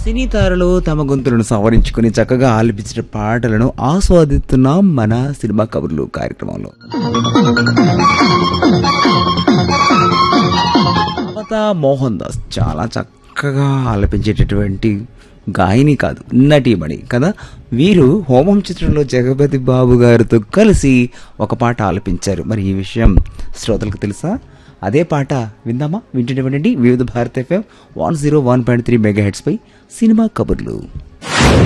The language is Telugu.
సినీ తారలు తమ గొంతులను సవరించుకుని చక్కగా ఆలపించిన పాటలను ఆస్వాదిస్తున్నాం మన సినిమా కబుర్లు కార్యక్రమంలో తర్వాత మోహన్ దాస్ చాలా చక్కగా ఆలపించేటటువంటి గాయని కాదు నటీమణి కదా వీరు హోమం చిత్రంలో జగపతి బాబు గారితో కలిసి ఒక పాట ఆలపించారు మరి ఈ విషయం శ్రోతలకు తెలుసా అదే పాట విందామా వింటుండేవండి Vividh Bharati FM one zero one point three megahertz పై సినిమా కబుర్లు